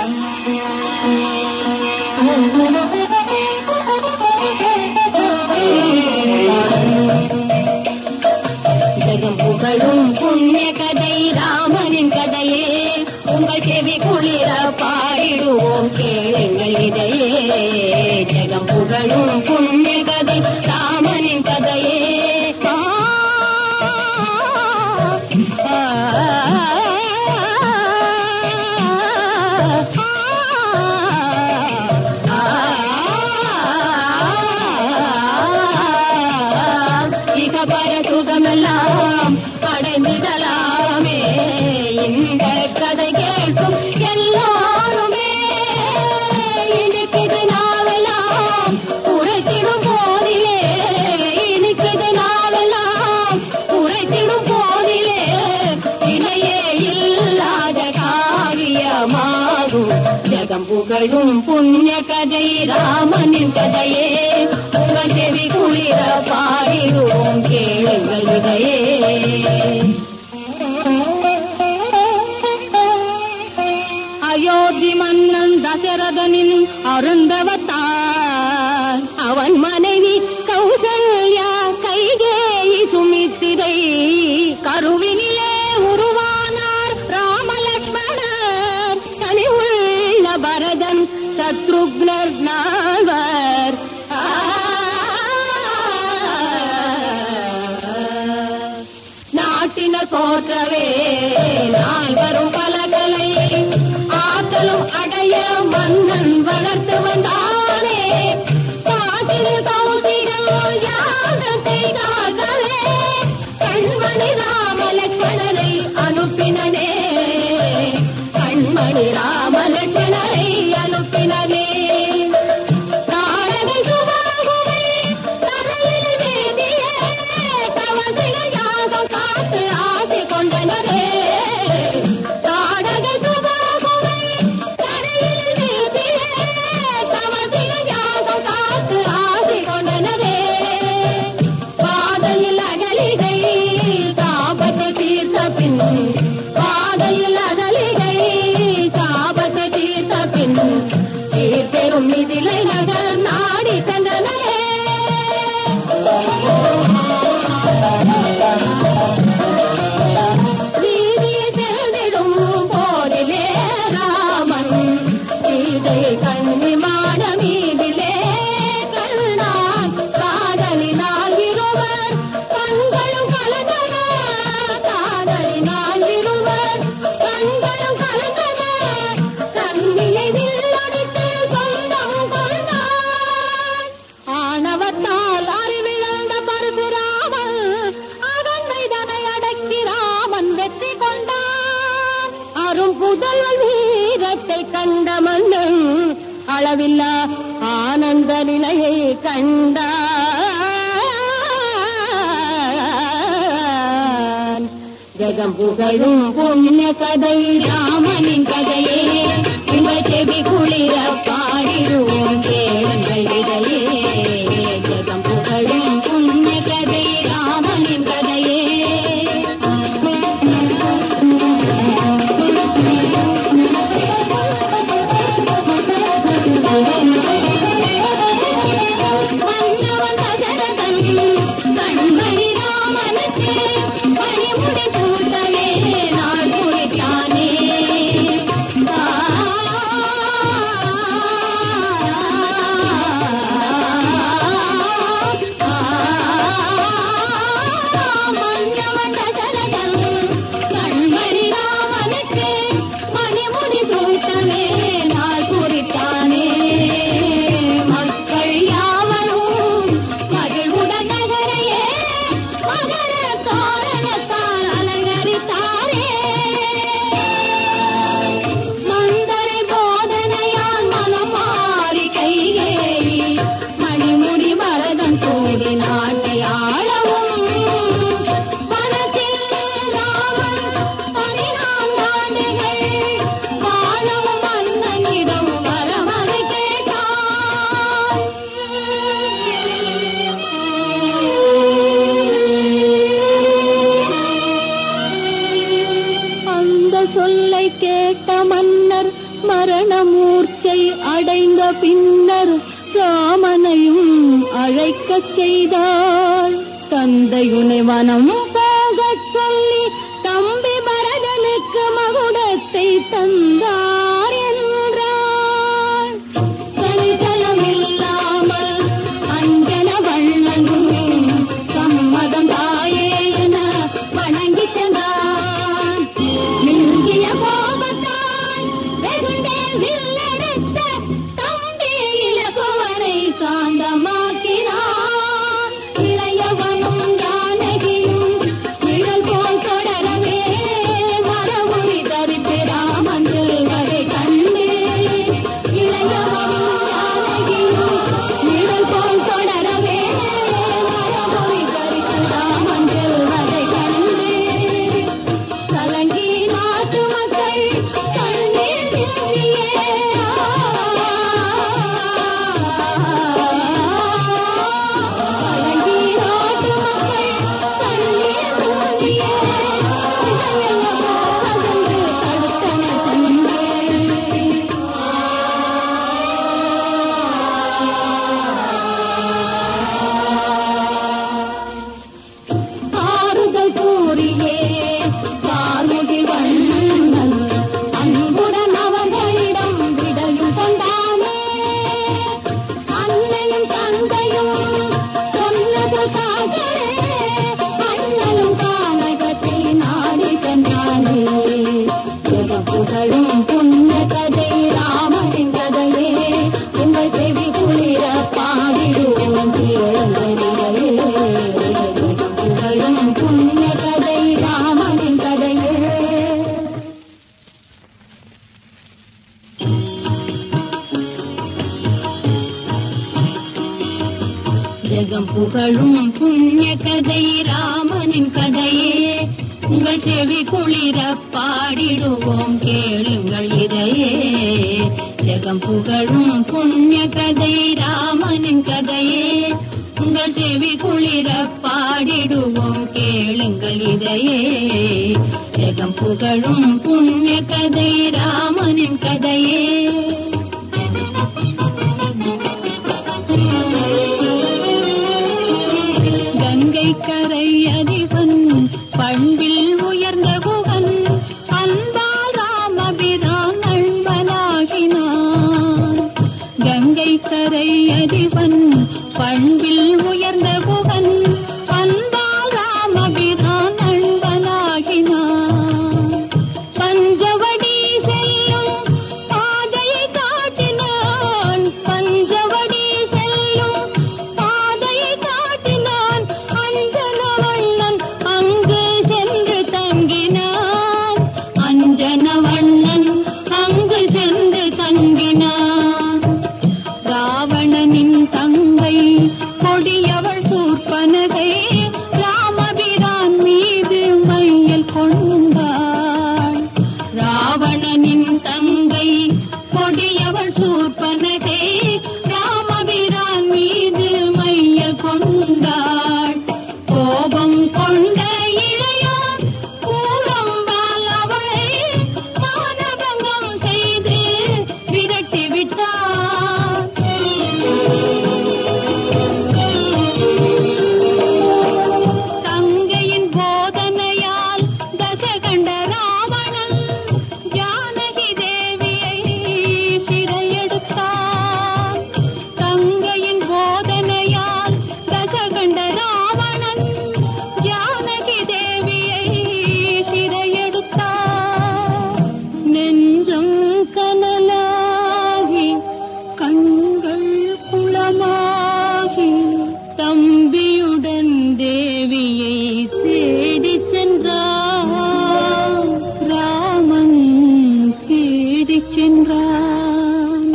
ஜெகம் புகழும் புண்ணிய கதை ராமனின் கதையே உங்கள் செவி குளிர பாடிடுவோம் கேளுங்கள் இதையே ஜெகம் புகழும் புண்ணிய கதை ராமனின் கதையே ஆ, ஆ, இக பர சுகமெல்லாம் அடைந்திடலாமே இந்த கதை கேட்கும் எல்லாருமே இனிக்குது நாவெல்லாம் உரைத்திடும் போதிலே இனிக்குது நாவெல்லாம் உரைத்திடும் போதிலே இணையே இல்லாத காவியமாகும் ஜெகம் புகழும் புண்ணிய கதை ராமனின் கதையே உங்கள் செவி குளிர பாடிடுவோம் கேளுங்கள் இதையே அயோத்தி மன்னன் தசரதனின் அருந்தவத்தார் அவன் மனைவி கௌசல்யா கைகேயி சுமித்திரை கருவினிலே உருவானார் ராமலட்சுமணர் தனி உள்ள பரதன் சத்ருக்னர் நால்வர் நாட்டினர் போற்றவே நால்வரும் பலகலை ஆற்றலும் அடைய மன்னன் வளர்த்து வந்தானே காட்டில் கௌசிகள் யாகத்தை காக்கவே கண்மணி ராமலட்சுமணரை அனுப்பினனே கண்மணி ராமலட்சுமணரை அனுப்பினனே தாரகை சுபாகுவை தலையில் வேண்டிய தவசிக யாகம் காத்து ஆசை கொண்டனரே தாரகை சுபாகுவை தலையில் வேண்டிய தவசிக யாகம் காத்து ஆசை கொண்டனரே பாதையில் அகலிகை தாபத்தை தீர்த்த பின் பாதையில் அகலிகை தாபத்தை தீர்த்த பின் தீர்த்தெரும் மிதிலை நகர் நாடி சென்றனரே வீதியில் சென்றிடும் போதிலே ராமன் சீதையை கண்ணிமான மீதிலே கண்டான் காதலினால் இருவர் கண்களும் கலந்தன காதலினால் இருவர் கண்களும் கலந்தன கண்ணியை வில்லடித்து சொந்தம் கொண்டான் ஆணவத்தால் அறிவிழந்த பரசுராமன் அவன் மைதனை அடக்கி ராமன் வெற்றி கொண்டான் அரும் புதல்வன் வீரத்தை கண்ட மன்னன் அளவில்லா ஆனந்த நிலையை கண்டான் ஜெகம் புகழும் புண்ணிய கதை ராமனின் கதையே உங்கள் செவி குளிர பாடிடுவோம் கேளுங்கள் இதையே ஜெகம் புகழும் புண்ணிய கதை ராமனின் கதையே மன்னவன் தசரதன் கண்மணி ராமனுக்கு பணிமுடி பூத்தலே நாள் குறித்தானே மன்னவன் தசரதன் கண்மணி ராமனுக்கு மணிமுடி பூத்தலே நாள் குறித்தானே மக்கள் யாவரும் மகிழ்வுடன் நகரையே மகர தோரணத்தால் அலங்கரித்தாரே மந்தரை போதனையால் மனம் மாறி கைகேயி மணிமுடி வரதன் தூதி நாட்டை ஆளவும் வனத்தில் ராமன் பதினான்காண்டுகள் வாழவும் மன்னனிடம் வரமறை கேட்டான் அந்த சொல்லை கேட்ட மன்னர் மரணமூர்ச்சை அடைந்த பின்னர் ராமனையும் அழைக்கச் செய்தாள் தந்தையுனை வனம் போகச் சொல்லி தம்பி பரதனுக்கு மகுடத்தை தந்தார் என்றார் சஞ்சலமில்லாமல் அஞ்சன வண்ணனும் சம்மதம் தாயே என வணங்கி சென்றான் மிஞ்சிய கோபத்தான் வெகுண்டே வில்லெடுத்த தம்பி இலகுவனை சாந்தமாக்கினான் இளையவனும் ஜானகியும் நிழல் போல் தொடரவே மரபுரி தரித்து ராமன் செல்வதை கண்டு இளையவனும் ஜானகியும் நிழல் போல் தொடரவே மரபுரி தரித்து ராமன் செல்வதை கண்டு கலங்கி நாட்டு மக்கள் கண்ணீர் சிந்தியே கலங்கி நாட்டு மக்கள் கண்ணீர் சிந்தியே இதையெல்லாம் அகன்று தடுத்தன தந்தே ஆறுதல் கூறியே பார்முடி வண்ணன் அன்புடன் அவர்களிடம் விடையும் கொண்டானே அன்னையும் தந்தையும் சொன்னது காதலே அண்ணனும் கானகத்தை நாடி சென்றானே புகழும் புண்ணிய கதை ராமனின் கதையே உங்கள் செவி குளிர பாடிடுவோம் கேளுங்களே புகழும் புண்ணிய கதை ராமனின் கதையே ஜெகம் புகழும் புண்ணிய கதை ராமனின் கதையே உங்கள் செவி குளிர பாடிடுவோம் கேளுங்கள் இதையே ஜெகம் புகழும் புண்ணிய கதை ராமனின் கதையே உங்கள் செவி குளிர பாடிடுவோம் கேளுங்கள் இதையே ஜெகம் புகழும் புண்ணிய கதை ராமனின் கதையே கங்கை கரை அதிபன் பண்பில் உயர்ந்த குகன் அன்பால் ராமபிரான் நண்பனாகினான் கங்கை கரை அதிபன் பண்பில் உயர்ந்த குகன் அன்பால் ராமபிரான் நண்பனாகினான் பஞ்சவடி செல்லும் பாதையை காட்டினான் பஞ்சவடி செல்லும் பாதையை காட்டினான் அஞ்சனவண்ணன் அங்கு சென்று தங்கினான் அஞ்சனவண்ணன் அங்கு சென்று தங்கினான் ராவணனின் தங்கை கொடியவள் சூர்பனகை ராமபிரான் மீது மையல் கொண்டாள் ராவணனின் தங்கை கொடியவள் சூர்பனகை ராமபிரான் மீது மையல் கொண்டாள் கோபம் கொண்ட இளையோர் கூறம்பால் அவளை மானபங்கம் செய்து விரட்டி விட்டார் தங்கையின் போதனையால் தசகண்ட ராவணன் ஜானகி தேவியை சிறையெடுத்தான் தங்கையின் போதனையால் தசகண்ட ராவணன் ஜானகி தேவியை சிறையெடுத்தான் நெஞ்சம் கனலாகி கண்கள் குளமாகி தம்பியுடன் தேவியை தேடி சென்றான் ராமன் தேடி சென்றான்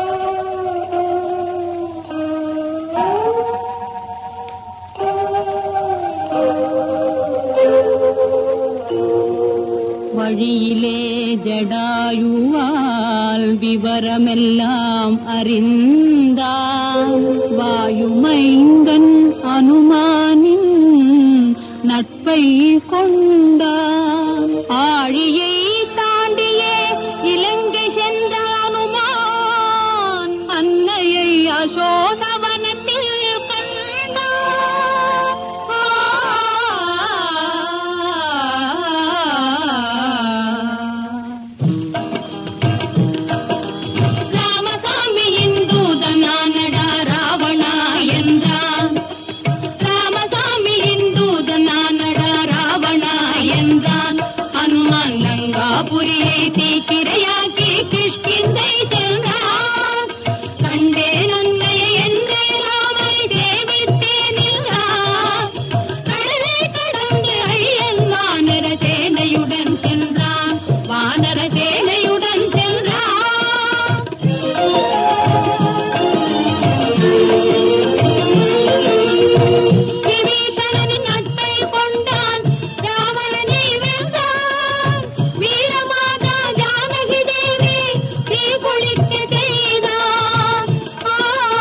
வழியிலே ஜடாயுவால் விவரமெல்லாம் அறிந்தான் வாயுமைங்கன் அனுமானின் நட்பை கொண்டான் ஆழியை தாண்டியே இலங்கை சென்றான் தீக்கிரையாக்கி கிஷ்கிந்தை சென்றான் கண்டே நன்மையை என்றே ராமை சேவித்தே நின்றான் கடலை கடந்து ஐயன் வானர சேனையுடன் சென்றான் வானர சேனையுடன் சென்றான் விபீஷணனின் நட்பை கொண்டான் ராவணனை வென்றான் வீரமாதா ஜானகி தேவி தீக்குளிக்க செய்தான் ஆ,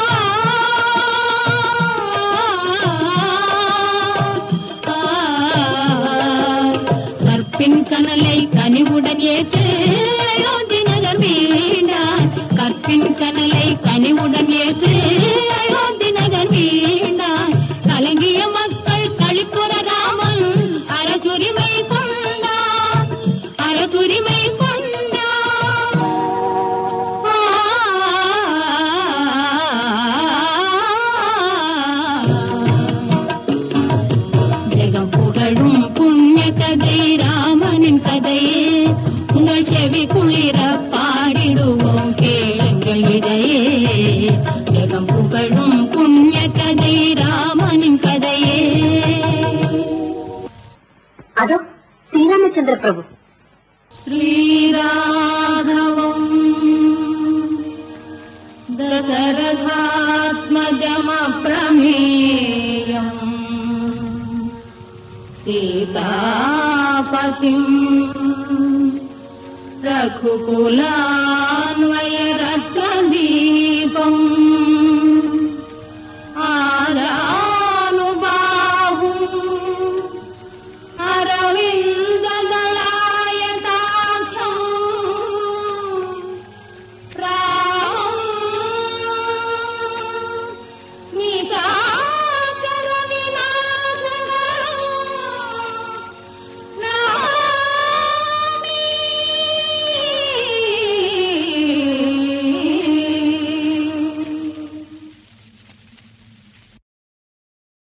கற்பின் கனலை கனிவுடன் ஏற்று அயோத்தி நகர் மீண்டான் கற்பின் கனலை கனிவுடன் ஏற்று அயோத்தி நகர் மீண்டான் கலங்கிய மக்கள் களிப்புற ராமன் அரசுரிமை கொண்டான் அரசுரிமை கொண்டான் ஜெகம் புகழும் புண்ணிய கதை ராமனின் கதையே உங்கள் செவி குளிர பாடிடுவோம் கேளுங்கள் இதையே ஜெகம் புகழும் புண்ணிய கதை ராமனின் கதையே அதோ ஸ்ரீராமச்சந்திர பிரபு श्रीराघवम् दशरथात्मजमप्रमेयम् सीतापतिम् रघुकुलान्वयरत्नदीपम्